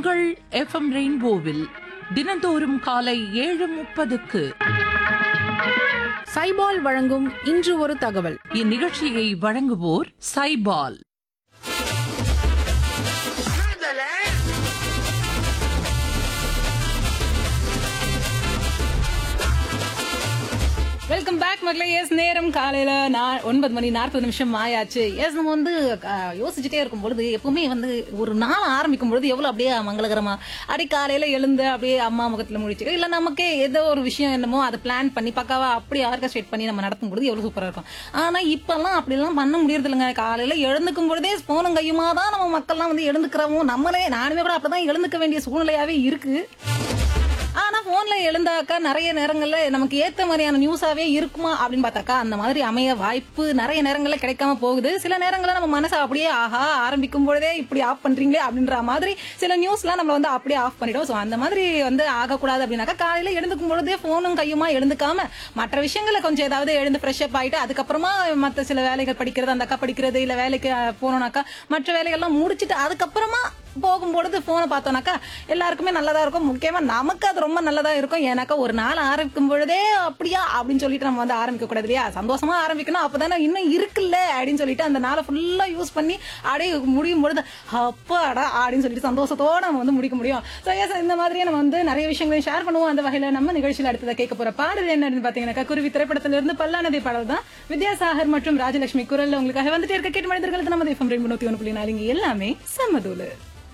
உங்கள் எஃப்எம் ரெயின்போவில் தினந்தோறும் காலை ஏழு முப்பதுக்கு சைபால் வழங்கும் இன்று ஒரு தகவல் இந்நிகழ்ச்சியை வழங்குவோர் சைபால் வெல்கம் பேக் மக்களே எஸ் நேரம் காலையில நான் ஒன்பது மணி நாற்பது நிமிஷம் ஆயாச்சு எஸ் நம்ம வந்து அஹ், யோசிச்சுட்டே இருக்கும் பொழுது எப்பவுமே வந்து ஒரு நாள் ஆரம்பிக்கும் பொழுது எவ்வளவு அப்படியே மங்களகரமா அப்படியே காலையில எழுந்து அப்படியே அம்மா முகத்துல முடிச்சு இல்ல நமக்கே ஏதோ ஒரு விஷயம் என்னமோ அதை பிளான் பண்ணி பக்காவா அப்படி ஆர்கஸ்ட்ரேட் பண்ணி நம்ம நடத்தும் பொழுது எவ்வளவு சூப்பரா இருக்கும் ஆனா இப்பெல்லாம் அப்படிலாம் பண்ண முடியறது இல்லைங்க காலையில எழுந்துக்கும் பொழுதே போனும் கையுமா தான் நம்ம மக்கள்லாம் வந்து எழுந்துக்கிறோமோ நம்மளே நானுமே கூட அப்படிதான் எழுந்துக்க வேண்டிய சூழ்நிலையாவே இருக்கு ஆனா போன்ல எழுந்தாக்கா நிறைய நேரங்கள்ல நமக்கு ஏத்த மாதிரியான நியூஸாவே இருக்குமா அப்படின்னு பார்த்தாக்கா அந்த மாதிரி அமைய வாய்ப்பு நிறைய நேரங்கள்ல கிடைக்காம போகுது சில நேரங்கள்ல நம்ம மனசை அப்படியே ஆஹா ஆரம்பிக்கும் பொழுதே இப்படி ஆஃப் பண்றீங்களே அப்படின்ற மாதிரி சில நியூஸ்லாம் நம்ம வந்து அப்படியே ஆஃப் பண்ணிடும் ஸோ அந்த மாதிரி வந்து ஆகக்கூடாது அப்படின்னாக்கா காலையில எழுந்துக்கும் பொழுதே போனும் கையுமா எழுந்துக்காம மற்ற விஷயங்களை கொஞ்சம் ஏதாவது எழுந்து ஃப்ரெஷ் அப் ஆயிட்டு அதுக்கப்புறமா மற்ற சில வேலைகள் படிக்கிறது அந்த அக்கா படிக்கிறது இல்ல வேலைக்கு அஹ், போனோம்னாக்கா மற்ற வேலைகள்லாம் முடிச்சிட்டு அதுக்கப்புறமா போகும்பொழுது போனை பார்த்தோம்னாக்கா எல்லாருக்குமே நல்லதா இருக்கும் முக்கியமா நமக்கு அது ரொம்ப நல்லதா இருக்கும் ஏன்னாக்கா ஒரு நாள் ஆரம்பிக்கும் பொழுதே அப்படியா அப்படின்னு சொல்லிட்டு நம்ம வந்து ஆரம்பிக்க கூடாது இல்லையா சந்தோஷமா ஆரம்பிக்கணும் அப்பதானே இன்னும் இருக்குல்ல அப்படின்னு சொல்லிட்டு அந்த நாளை ஃபுல்லா யூஸ் பண்ணி அப்படியே முடியும் பொழுது அப்பாடா அப்படின்னு சொல்லிட்டு சந்தோஷத்தோட நம்ம வந்து முடிக்க முடியும் ஸோ எஸ் இந்த மாதிரியே நம்ம வந்து நிறைய விஷயங்களையும் ஷேர் பண்ணுவோம் அந்த வகையில நம்ம நிகழ்ச்சியில் அடுத்ததை கேட்க போற பாடல் என்னன்னு பாத்தீங்கன்னாக்கா குருவி திரைப்படத்திலிருந்து பல்லானதி பாடல் தான் வித்யாசாகர் மற்றும் ராஜலட்சுமி குரல்ல உங்களுக்காக வந்துட்டே இருக்க கேட்டு மனிதர்களுக்கு நம்ம எஃப்எம் ரெண்டு நூத்தி ஒன்று புள்ளி நாலு இங்க எல்லாமே சம்மதூலு